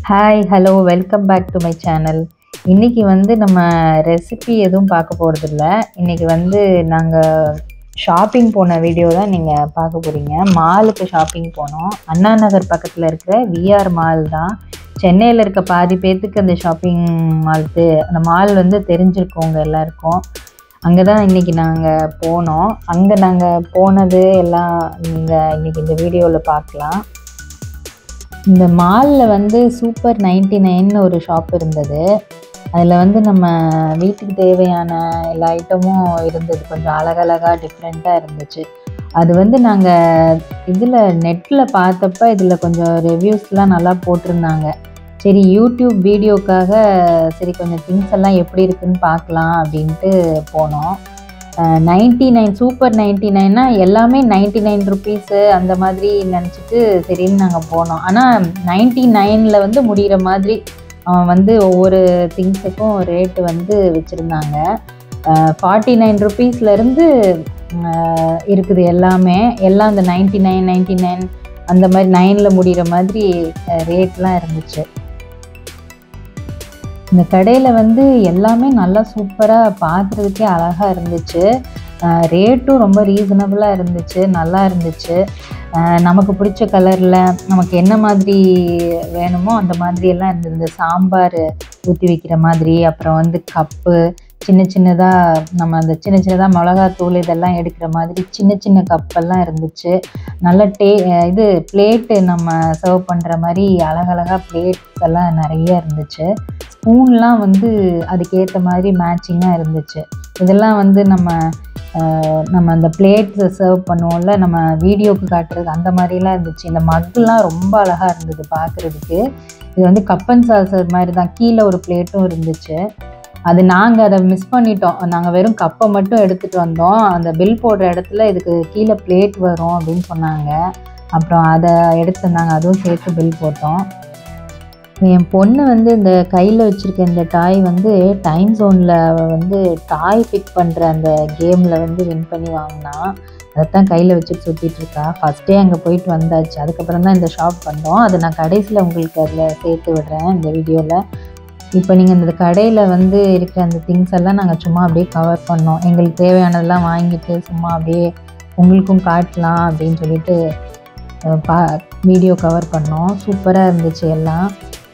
hi hello welcome back to my channel இன்றைக்கி வந்து நம்ம ரெசிபி எதுவும் பார்க்க போகிறதில்ல இன்றைக்கி வந்து நாங்கள் ஷாப்பிங் போன வீடியோ தான் நீங்கள் பார்க்க போகிறீங்க மாலுக்கு ஷாப்பிங் போனோம் அண்ணா நகர் பக்கத்தில் இருக்கிற விஆர் மால் தான் சென்னையில் இருக்க பாதி பேர்த்துக்கு அந்த ஷாப்பிங் மால்க்கு அந்த மால் வந்து தெரிஞ்சிருக்கோங்க எல்லாருக்கும் அங்கே தான் இன்றைக்கி நாங்கள் போனோம் அங்கே நாங்கள் போனது எல்லாம் நீங்கள் இன்றைக்கி இந்த வீடியோவில் பார்க்கலாம் இந்த மாலில் வந்து சூப்பர் நைன்டி நைன்னு ஒரு ஷாப் இருந்தது அதில் வந்து நம்ம வீட்டுக்கு தேவையான எல்லா ஐட்டமும் இருந்தது கொஞ்சம் அழகழகாக டிஃப்ரெண்ட்டாக இருந்துச்சு அது வந்து நாங்கள் இதில் நெட்டில் பார்த்தப்ப இதில் கொஞ்சம் ரிவ்யூஸ்லாம் நல்லா போட்டிருந்தாங்க சரி யூடியூப் வீடியோக்காக சரி கொஞ்சம் திங்ஸ் எல்லாம் எப்படி இருக்குன்னு பார்க்கலாம் அப்படின்ட்டு போனோம் நைன்ட்டி நைன் சூப்பர் நைன்ட்டி நைன்னா எல்லாமே நைன்ட்டி நைன் ருபீஸு அந்த மாதிரி நினச்சிட்டு சரின்னு நாங்கள் போனோம் ஆனால் நைன்ட்டி நைனில் வந்து முடிகிற மாதிரி அவன் வந்து ஒவ்வொரு திங்ஸுக்கும் ரேட்டு வந்து வச்சுருந்தாங்க ஃபார்ட்டி நைன் ருபீஸ்லேருந்து இருக்குது எல்லாமே எல்லாம் அந்த நைன்ட்டி நைன் நைன்ட்டி நைன் அந்த மாதிரி நைனில் முடிகிற மாதிரி ரேட்லாம் இருந்துச்சு இந்த கடையில் வந்து எல்லாமே நல்லா சூப்பராக பார்க்குறதுக்கே அழகாக இருந்துச்சு ரேட்டும் ரொம்ப ரீசனபிளாக இருந்துச்சு நல்லா இருந்துச்சு நமக்கு பிடிச்ச கலரில் நமக்கு என்ன மாதிரி வேணுமோ அந்த மாதிரி எல்லாம் இருந்தது சாம்பார் ஊற்றி வைக்கிற மாதிரி அப்புறம் வந்து கப்பு சின்ன சின்னதாக நம்ம அந்த சின்ன சின்னதாக மிளகாத்தூள் இதெல்லாம் எடுக்கிற மாதிரி சின்ன சின்ன கப்பெல்லாம் இருந்துச்சு நல்ல டே இது பிளேட்டு நம்ம சர்வ் பண்ணுற மாதிரி அழகழகாக பிளேட்ஸ் எல்லாம் நிறைய இருந்துச்சு ஸ்பூன்லாம் வந்து அதுக்கேற்ற மாதிரி மேட்சிங்காக இருந்துச்சு இதெல்லாம் வந்து நம்ம நம்ம அந்த பிளேட்ஸை சர்வ் பண்ணுவோம்ல நம்ம வீடியோக்கு காட்டுறது அந்த மாதிரிலாம் இருந்துச்சு இந்த மக்குலாம் ரொம்ப அழகாக இருந்தது பார்க்குறதுக்கு இது வந்து கப்பன் சாசர் மாதிரி தான் கீழே ஒரு பிளேட்டும் இருந்துச்சு அது நாங்கள் அதை மிஸ் பண்ணிட்டோம் நாங்கள் வெறும் கப்பை மட்டும் எடுத்துகிட்டு வந்தோம் அந்த பில் போடுற இடத்துல இதுக்கு கீழே பிளேட் வரும் அப்படின்னு சொன்னாங்க அப்புறம் அதை எடுத்து வந்தாங்க அதுவும் சேர்த்து பில் போட்டோம் என் பொண்ணு வந்து இந்த கையில் வச்சுருக்க இந்த டாய் வந்து டைம் ஜோனில் வந்து டாய் பிக் பண்ணுற அந்த கேமில் வந்து வின் பண்ணி வாங்கினா அதைத்தான் கையில் வச்சுட்டு சுற்றிட்டு இருக்கா ஃபஸ்ட்டே அங்கே போயிட்டு வந்தாச்சு அதுக்கப்புறம் தான் இந்த ஷாப் வந்தோம் அதை நான் கடைசியில் உங்களுக்கு அதில் சேர்த்து விடுறேன் இந்த வீடியோவில் இப்போ நீங்கள் இந்த கடையில் வந்து இருக்கிற அந்த திங்ஸ் எல்லாம் நாங்கள் சும்மா அப்படியே கவர் பண்ணோம் எங்களுக்கு தேவையானதெல்லாம் வாங்கிட்டு சும்மா அப்படியே உங்களுக்கும் காட்டலாம் அப்படின்னு சொல்லிட்டு பா வீடியோ கவர் பண்ணோம் சூப்பராக இருந்துச்சு எல்லாம்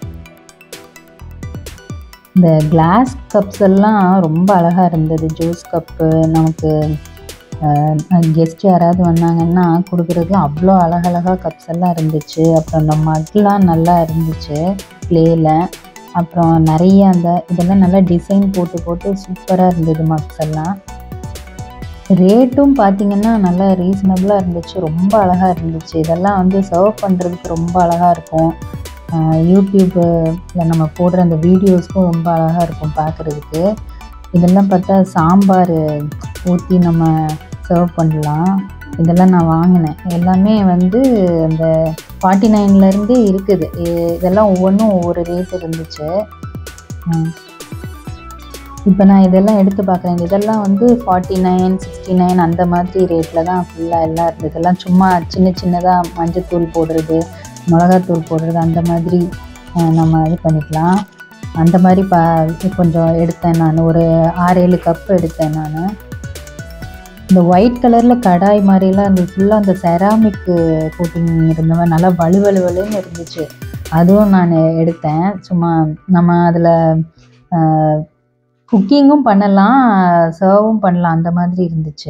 இந்த கிளாஸ் கப்ஸ் எல்லாம் ரொம்ப அழகாக இருந்தது ஜூஸ் கப்பு நமக்கு கெஸ்ட் யாராவது வந்தாங்கன்னா கொடுக்குறதுக்கு அவ்வளோ அழகழகாக கப்ஸ் எல்லாம் இருந்துச்சு அப்புறம் இந்த மக்லாம் நல்லா இருந்துச்சு க்ளேயில் அப்புறம் நிறைய அந்த இதெல்லாம் நல்லா டிசைன் போட்டு போட்டு சூப்பராக இருந்தது மக்ஸ் எல்லாம் ரேட்டும் பார்த்திங்கன்னா நல்லா ரீசனபிளாக இருந்துச்சு ரொம்ப அழகாக இருந்துச்சு இதெல்லாம் வந்து சர்வ் பண்ணுறதுக்கு ரொம்ப அழகாக இருக்கும் யூடியூப்பில் நம்ம போடுற அந்த வீடியோஸ்க்கும் ரொம்ப அழகாக இருக்கும் பார்க்குறதுக்கு இதெல்லாம் பார்த்தா சாம்பார் ஊற்றி நம்ம சர்வ் பண்ணலாம் இதெல்லாம் நான் வாங்கினேன் எல்லாமே வந்து அந்த ஃபார்ட்டி நைன்லேருந்தே இருக்குது இதெல்லாம் ஒவ்வொன்றும் ஒவ்வொரு ரேட் இருந்துச்சு இப்போ நான் இதெல்லாம் எடுத்து பார்க்குறேன் இதெல்லாம் வந்து ஃபார்ட்டி நைன் சிக்ஸ்டி நைன் அந்த மாதிரி ரேட்டில் தான் ஃபுல்லாக எல்லாம் இருந்தது இதெல்லாம் சும்மா சின்ன சின்னதாக மஞ்சத்தூள் போடுறது மிளகாத்தூள் போடுறது அந்த மாதிரி நம்ம இது பண்ணிக்கலாம் அந்த மாதிரி பா கொஞ்சம் எடுத்தேன் நான் ஒரு ஆறு ஏழு கப் எடுத்தேன் நான் இந்த ஒயிட் கலரில் கடாய் மாதிரிலாம் அந்த ஃபுல்லாக அந்த செராமிக்கு கோட்டிங் இருந்தவன் நல்லா வலுவலுவலுன்னு இருந்துச்சு அதுவும் நான் எடுத்தேன் சும்மா நம்ம அதில் குக்கிங்கும் பண்ணலாம் சர்வும் பண்ணலாம் அந்த மாதிரி இருந்துச்சு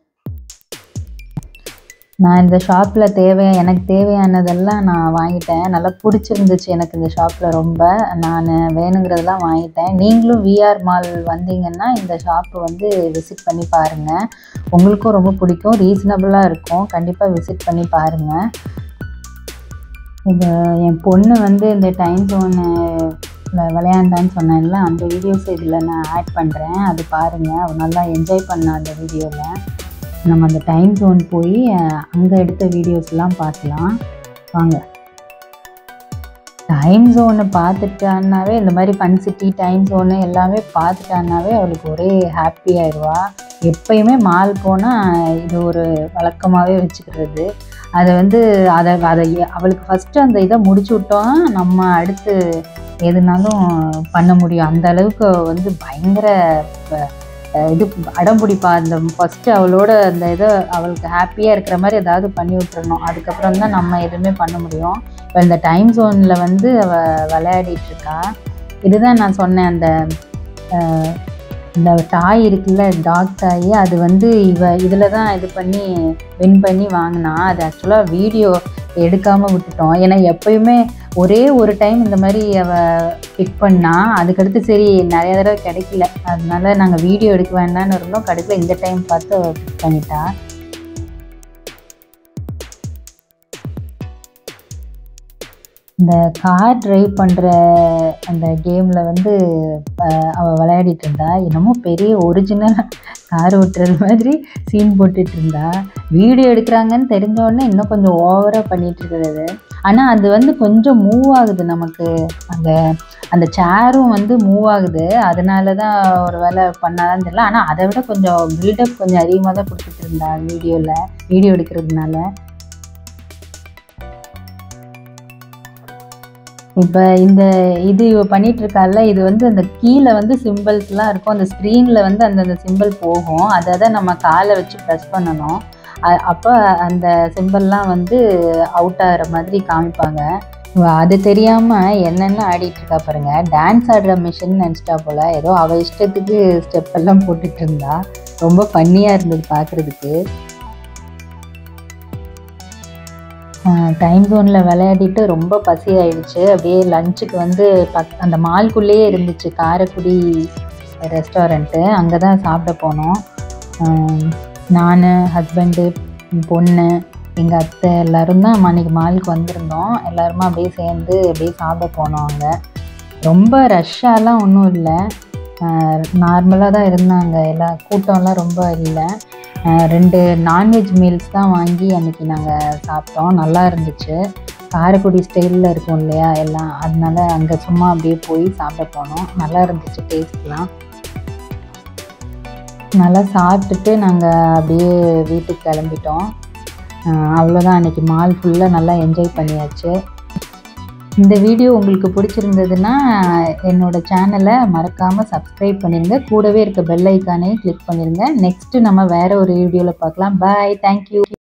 நான் இந்த ஷாப்பில் தேவை எனக்கு தேவையானதெல்லாம் நான் வாங்கிட்டேன் நல்லா பிடிச்சிருந்துச்சு எனக்கு இந்த ஷாப்பில் ரொம்ப நான் வேணுங்கிறதெல்லாம் வாங்கிட்டேன் நீங்களும் விஆர் மால் வந்தீங்கன்னா இந்த ஷாப்பு வந்து விசிட் பண்ணி பாருங்கள் உங்களுக்கும் ரொம்ப பிடிக்கும் ரீசனபிளாக இருக்கும் கண்டிப்பாக விசிட் பண்ணி பாருங்கள் இது என் பொண்ணு வந்து இந்த டைம் ஜோனு விளையாண்டான்னு சொன்னேன்ல அந்த வீடியோஸ் இதில் நான் ஆட் பண்ணுறேன் அது பாருங்கள் அவள் நல்லா என்ஜாய் பண்ண அந்த வீடியோவில் நம்ம அந்த டைம் ஜோன் போய் அங்கே எடுத்த வீடியோஸ்லாம் பார்க்கலாம் வாங்க டைம் ஜோனை பார்த்துட்டான்னாவே இந்த மாதிரி ஃபன் சிட்டி டைம் ஜோனு எல்லாமே பார்த்துட்டான்னாவே அவளுக்கு ஒரே ஹாப்பி ஆயிடுவா எப்பயுமே மால் போனால் இது ஒரு வழக்கமாகவே வச்சுக்கிறது அதை வந்து அதை அதை எ- அவளுக்கு ஃபஸ்ட்டு அந்த இதை முடிச்சு விட்டோம் நம்ம அடுத்து எதுனாலும் பண்ண முடியும் அந்த அளவுக்கு வந்து பயங்கர அஹ், அஹ், இது அடம் பிடிப்பா அந்த ஃபஸ்ட்டு அவளோட அந்த இதை அவளுக்கு ஹாப்பியாக இருக்கிற மாதிரி ஏதாவது பண்ணி விட்டுறணும் அதுக்கப்புறம் தான் நம்ம எதுவுமே பண்ண முடியும் இப்போ இந்த டைம் ஜோனில் வந்து அவள் விளையாடிட்டு இருக்கா இதுதான் நான் சொன்னேன் அந்த அஹ், இந்த டாய் இருக்குல்ல டாக் டாய் அது வந்து இவ இதில் தான் இது பண்ணி வின் பண்ணி வாங்கினா அது ஆக்சுவலாக வீடியோ எடுக்காமல் விட்டுட்டோம் ஏன்னா எப்பயுமே ஒரே ஒரு டைம் இந்த மாதிரி அவ பிக் பண்ணா அதுக்கடுத்து சரி நிறைய தடவை கிடைக்கல அதனால நாங்கள் வீடியோ எடுக்க வேண்டாம்னு இருந்தோம் கடைசியில் இந்த டைம் பார்த்து அவ பிக் பண்ணிட்டா இந்த கார் டிரைவ் பண்ணுற அந்த கேமில் வந்து அஹ், அவ விளையாடிட்டு இருந்தா என்னமோ பெரிய ஒரிஜினல் கார் ஓட்டுறது மாதிரி சீன் போட்டுட்டு இருந்தா வீடியோ எடுக்கிறாங்கன்னு தெரிஞ்ச உடனே இன்னும் கொஞ்சம் ஓவராக பண்ணிட்டு இருக்கிறது ஆனால் அது வந்து கொஞ்சம் மூவ் ஆகுது நமக்கு அந்த அந்த சேரும் வந்து மூவ் ஆகுது அதனால தான் ஒரு வேலை பண்ணாதான் தெரியல ஆனால் அதை விட கொஞ்சம் பில்டப் கொஞ்சம் அதிகமாக தான் கொடுத்துட்டு இருந்தா வீடியோவில் வீடியோ எடுக்கிறதுனால இப்போ இந்த இது இவ பண்ணிட்டு இருக்கால இது வந்து அந்த கீழே வந்து சிம்பிள்ஸ்லாம் இருக்கும் அந்த ஸ்க்ரீனில் வந்து அந்தந்த சிம்பிள் போகும் அதை தான் நம்ம காலை வச்சு ப்ரெஸ் பண்ணணும் அ- அப்போ அந்த சிம்பிள்லாம் வந்து அவுட் ஆகிற மாதிரி காமிப்பாங்க இவ அது தெரியாமல் என்னென்ன ஆடிட்டு இருக்கா பாருங்க டான்ஸ் ஆடுற மிஷின் நினச்சிட்டா போல ஏதோ அவ இஷ்டத்துக்கு ஸ்டெப் எல்லாம் போட்டுட்டு இருந்தா ரொம்ப ஃபன்னியாக இருந்தது பார்க்குறதுக்கு டைம் ஜோனில் விளையாடிட்டு ரொம்ப பசி ஆயிடுச்சு அப்படியே லஞ்சுக்கு வந்து பக் அந்த மால்குள்ளேயே இருந்துச்சு காரைக்குடி ரெஸ்டாரண்ட்டு அங்கே தான் சாப்பிட போனோம் நான் ஹஸ்பண்டு பொண்ணு எங்கள் அத்தை எல்லோரும் தான் அன்றைக்கி மாலுக்கு வந்திருந்தோம் எல்லாருமா அப்படியே சேர்ந்து அப்படியே சாப்பிட போனோம் அங்கே ரொம்ப ரஷ்ஷாலாம் ஒன்றும் இல்லை நார்மலாக தான் இருந்தாங்க எல்லா கூட்டம்லாம் ரொம்ப இல்லை அஹ் ரெண்டு நான்வெஜ் மீல்ஸ் தான் வாங்கி அன்றைக்கி நாங்கள் சாப்பிட்டோம் நல்லா இருந்துச்சு காரைக்குடி ஸ்டைலில் இருக்கும் இல்லையா எல்லாம் அதனால அங்கே சும்மா அப்படியே போய் சாப்பிட போனோம் நல்லா இருந்துச்சு டேஸ்ட்லாம் நல்லா சாப்பிட்டுட்டு நாங்கள் அப்படியே வீட்டுக்கு கிளம்பிட்டோம் அஹ் அவ்வளோதான் அன்றைக்கி மால் ஃபுல்லாக நல்லா என்ஜாய் பண்ணியாச்சு இந்த வீடியோ உங்களுக்கு பிடிச்சிருந்ததுன்னா என்னோட சேனலை மறக்காமல் சப்ஸ்கிரைப் பண்ணிடுங்க கூடவே இருக்க பெல் ஐக்கானையும் கிளிக் பண்ணிடுங்க நெக்ஸ்ட்டு நம்ம வேறு ஒரு வீடியோவில் பார்க்கலாம் பாய் தேங்க்யூ